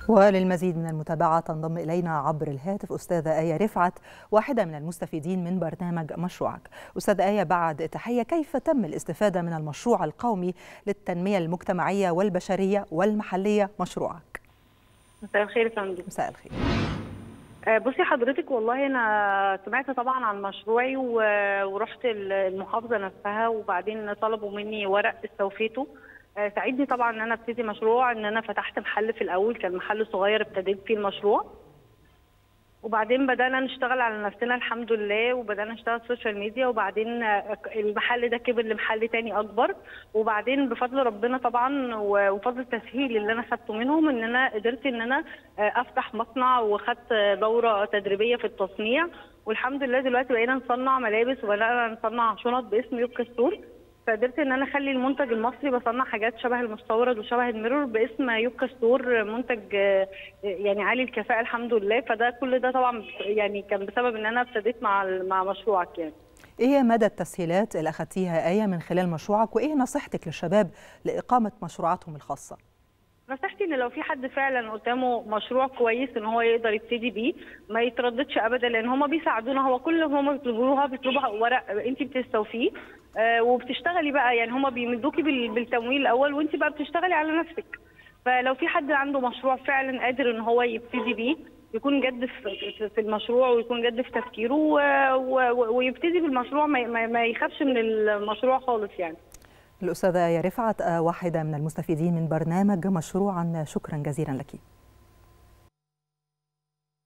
وللمزيد من المتابعة تنضم إلينا عبر الهاتف أستاذة آية رفعت واحدة من المستفيدين من برنامج مشروعك أستاذة آية بعد تحية كيف تم الاستفادة من المشروع القومي للتنمية المجتمعية والبشرية والمحلية مشروعك مساء الخير يا فندم مساء الخير آه، بصي حضرتك والله انا سمعت طبعا عن مشروعي و- ورحت المحافظه نفسها وبعدين طلبوا مني ورق استوفيته آه، ساعدني طبعا ان انا ابتدي مشروع ان انا فتحت محل في الاول كان محل صغير ابتديت فيه المشروع وبعدين بدانا نشتغل على نفسنا الحمد لله وبدانا نشتغل سوشيال ميديا وبعدين آه، المحل ده كبر لمحل تاني اكبر وبعدين بفضل ربنا طبعا و- وفضل التسهيل اللي انا خدته منهم ان انا قدرت ان انا آه، افتح مصنع وخدت دوره تدريبيه في التصنيع والحمد لله دلوقتي بقينا نصنع ملابس وبقينا نصنع شنط باسم يوكا ستور فقدرت ان انا اخلي المنتج المصري بصنع حاجات شبه المستورد وشبه الميرور باسم يوكا ستور منتج آه، يعني عالي الكفاءه الحمد لله فده كل ده طبعا يعني كان بسبب ان انا ابتديت مع مع مشروعك يعني إيه هي مدى التسهيلات اللي أخذتيها آية من خلال مشروعك وإيه نصيحتك للشباب لإقامة مشروعاتهم الخاصة؟ نصيحتي ان لو في حد فعلا قدامه مشروع كويس ان هو يقدر يبتدي بيه ما يترددش ابدا لان هم بيساعدونا هو كل اللي هم بيطلبوها بيطلبوا ورق انت بتستوفيه آه، وبتشتغلي بقى يعني هم بيمدوكي بال- بالتمويل الاول وانت بقى بتشتغلي على نفسك فلو في حد عنده مشروع فعلا قادر ان هو يبتدي بيه يكون جد في في- في المشروع ويكون جد في تفكيره و- و- ويبتدي بالمشروع ما- ما ما يخافش من المشروع خالص يعني الأستاذة آية رفعت آه، واحدة من المستفيدين من برنامج مشروعا شكرا جزيلا لك